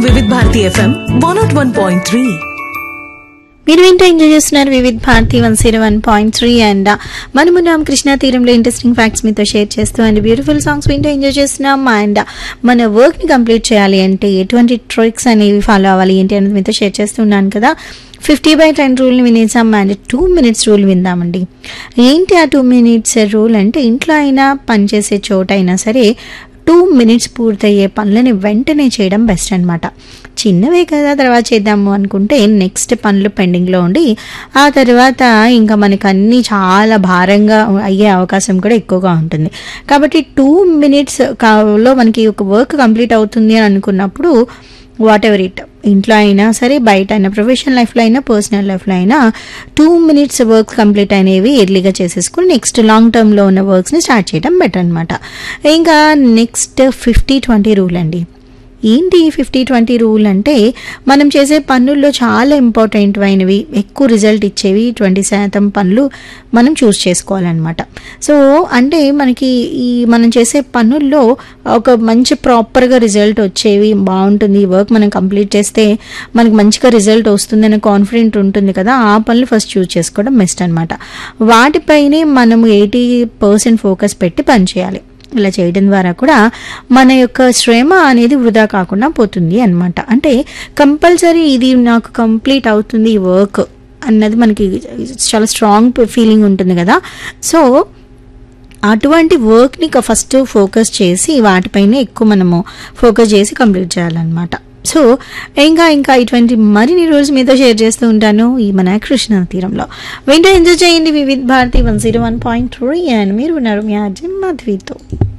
వివిధ Bharati FM one nought one point three మీరు వింటూ ఎంజాయ్ చేస్తున్నారు Vividh Bharati one zero one point three and మనమున్నాం కృష్ణా తీరంలో ఇంట్రెస్టింగ్ ఫ్యాక్ట్స్ మీతో షేర్ చేస్తూ అండ్ బ్యూటిఫుల్ సాంగ్స్ వింటూ ఎంజాయ్ చేస్తున్నాం అండ్ మన వర్క్ ని కంప్లీట్ చేయాలి అంటే ఎటువంటి ట్రిక్స్ అనేవి ఫాలో అవ్వాలి ఏంటి అనేది మీతో షేర్ చేస్తున్నాను కదా ఫిఫ్టీ బై టెన్ రూల్ని వినేసాం అండ్ టూ మినిట్స్ రూల్ విందామండి ఏంటి ఆ టూ మినిట్స్ రూల్ అంటే ఇంట్లో అయినా పనిచేసే చోట అయినా సరే టూ మినిట్స్ పూర్తయ్యే పనులని వెంటనే చేయడం బెస్ట్ అనమాట చిన్నవే కదా తర్వాత చేద్దాము అనుకుంటే నెక్స్ట్ పనులు పెండింగ్లో ఉండి ఆ తర్వాత ఇంకా మనకు అన్నీ చాలా భారంగా అయ్యే అవకాశం కూడా ఎక్కువగా ఉంటుంది కాబట్టి టూ మినిట్స్ లో మనకి ఒక వర్క్ కంప్లీట్ అవుతుంది అని అనుకున్నప్పుడు వాట్ ఎవర్ ఇట్ ఇంట్లో అయినా సరే బయట అయినా ప్రొఫెషనల్ లైఫ్లో అయినా పర్సనల్ లైఫ్లో అయినా టూ మినిట్స్ వర్క్ కంప్లీట్ అనేవి ఎర్లీగా చేసేసుకుని నెక్స్ట్ లాంగ్ టర్మ్లో ఉన్న వర్క్స్ని స్టార్ట్ చేయడం బెటర్ అనమాట ఇంకా నెక్స్ట్ ఫిఫ్టీ ట్వంటీ రూల్ అండి ఏంటి ఫిఫ్టీ ట్వంటీ రూల్ అంటే మనం చేసే పనుల్లో చాలా ఇంపార్టెంట్ అయినవి ఎక్కువ రిజల్ట్ ఇచ్చేవి ట్వంటీ శాతం పనులు మనం చూస్ చేసుకోవాలన్నమాట సో అంటే మనకి ఈ మనం చేసే పనుల్లో ఒక మంచి ప్రాపర్గా రిజల్ట్ వచ్చేవి బాగుంటుంది ఈ వర్క్ మనం కంప్లీట్ చేస్తే మనకి మంచిగా రిజల్ట్ వస్తుందనే కాన్ఫిడెంట్ ఉంటుంది కదా ఆ పనులు ఫస్ట్ చూస్ చేసుకోవడం బెస్ట్ అనమాట వాటిపైనే మనము ఎయిటీ పర్సెంట్ ఫోకస్ పెట్టి పనిచేయాలి ఇలా చేయడం ద్వారా కూడా మన యొక్క శ్రమ అనేది వృధా కాకుండా పోతుంది అనమాట అంటే కంపల్సరీ ఇది నాకు కంప్లీట్ అవుతుంది ఈ వర్క్ అన్నది మనకి చాలా స్ట్రాంగ్ ఫీలింగ్ ఉంటుంది కదా సో అటువంటి వర్క్ని ఫస్ట్ ఫోకస్ చేసి వాటిపైనే ఎక్కువ మనము ఫోకస్ చేసి కంప్లీట్ చేయాలన్నమాట సో ఇంకా ఇంకా ఇటువంటి మరిన్ని రోజు మీతో షేర్ చేస్తూ ఉంటాను ఈ మన కృష్ణ తీరంలో వెంటనే ఎంజాయ్ చేయండి Vividh Bharati one zero one point three and మీరు ఉన్నారు మీ అర్జున్ మాధవితో